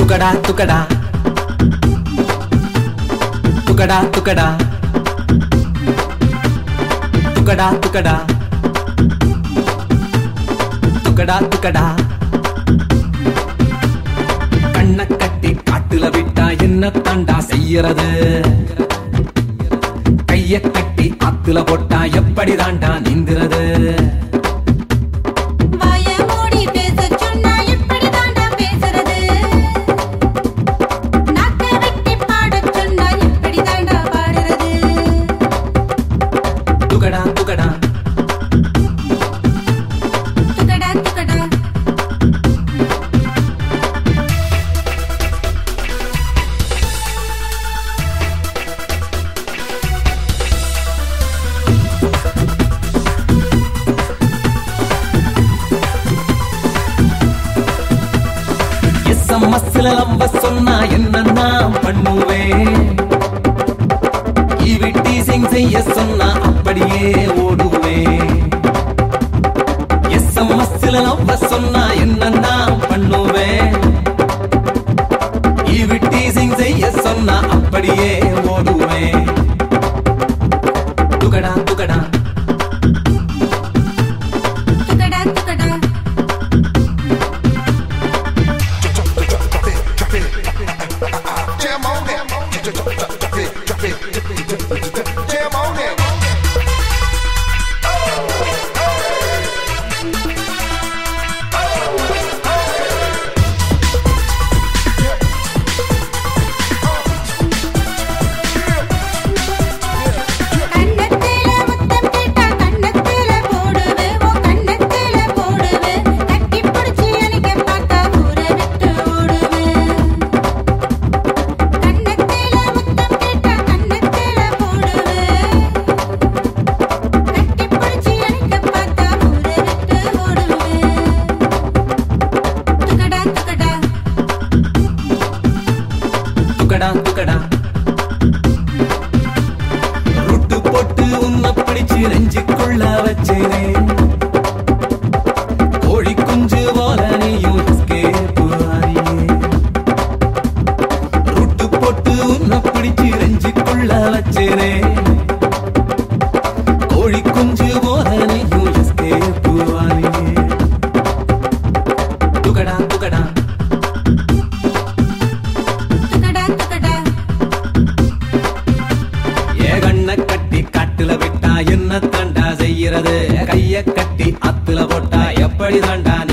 துக்கடா துக்கடா துக்கடா துக்கடா துக்கடா துக்கடா துக்கடா துக்கடா கண்ண கட்டி காட்டுல விட்டா என்ன தாண்டா செய்யறது கைய கட்டி ஆத்துல போட்டா எப்படி தாண்டா நீந்துறது வாய மூடி பேசச் சொன்னா எப்படிதாண்டா பேசுறது நாக்க வெட்டி பாடச் சொன்னா எப்படிதாண்டா பாடுறது துக்கடா துக்கடா துக்கடா துக்கடா எஸ்எம்எஸ்ல நம்ப சொன்னா என்ன நான் பண்ணுவேன் ஈவி டீசிங் செய்ய சொன்னா அப்படியே ஓடுவேன் எஸ்எம்எஸ்ல நம்ப சொன்னா என்ன நான் பண்ணுவேன் ஈவி டீசிங் செய்ய சொன்னா அப்படியே ஓடுவேன் துகடா துகடா துக்கடா துக்கடா Jam on it. Drop it, drop it. Jam on it. கண்ணத்தில முத்தம் கேட்டா கண்ணத்தில போடுவே ஓ கண்ணத்தில போடுவே கட்டி புடிச்சு அணைக்க பார்த்தா ஊரை விட்டு ஓடுவே கண்ணத்தில முத்தம் கேட்டா கண்ணத்தில போடுவே கட்டி புடிச்சு அணைக்க பார்த்தா ஊரை விட்டு ஓடுவே துக்கடா துக்கடா துக்கடா துக்கடா ருட்டு போட்டு உன்னை பிடிச்சு நெஞ்சுக்குள்ள வச்சேனே கோழி குஞ்சு போல நீயும் escape ஆறியே. ருட்டு போட்டு உன்னை பிடிச்சு நெஞ்சுக்குள்ள வச்சேனே கோழி குஞ்சு போல நீயும் escape ஆறியே. துக்கடா துக்கடா துக்கடா துக்கடா ஏ கண்ண கட்டி காட்டுல விட்டா என்ன தாண்டா செய்யறது கைய கட்டி அத்துல போட்டா எப்படி தாண்டா